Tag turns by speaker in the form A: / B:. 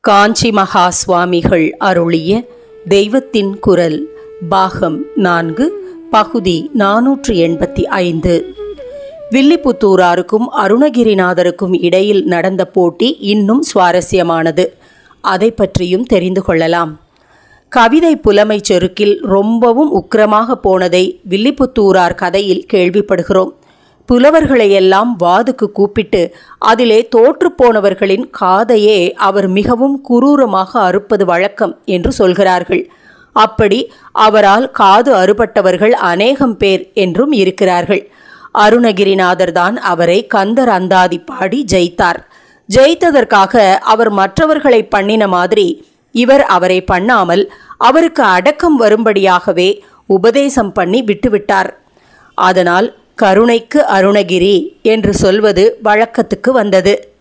A: காஞ்சி மகா சுவாமிகள் அருளிய தெய்வத்தின் குரல் பாகம் நான்கு பகுதி நாநூற்று எண்பத்தி ஐந்து வில்லிபுத்தூராருக்கும் அருணகிரிநாதருக்கும் இடையில் நடந்த போட்டி இன்னும் சுவாரஸ்யமானது அதை பற்றியும் தெரிந்து கொள்ளலாம் கவிதை புலமை செருக்கில் ரொம்பவும் உக்கிரமாக போனதை வில்லிபுத்தூரார் கதையில் கேள்விப்படுகிறோம் புலவர்களையெல்லாம் வாதுக்கு கூப்பிட்டு அதிலே தோற்றுப்போனவர்களின் காதையே அவர் மிகவும் குரூரமாக அறுப்பது வழக்கம் என்று சொல்கிறார்கள் அப்படி அவரால் காது அறுபட்டவர்கள் அநேகம் பேர் என்றும் இருக்கிறார்கள் அருணகிரிநாதர் தான் அவரை கந்தர் அந்தாதி பாடி ஜெயித்தார் ஜெயித்ததற்காக அவர் மற்றவர்களை பண்ணின மாதிரி இவர் அவரை பண்ணாமல் அவருக்கு அடக்கம் வரும்படியாகவே உபதேசம் பண்ணி விட்டுவிட்டார் அதனால் கருணைக்கு அருணகிரி என்று சொல்வது வழக்கத்துக்கு வந்தது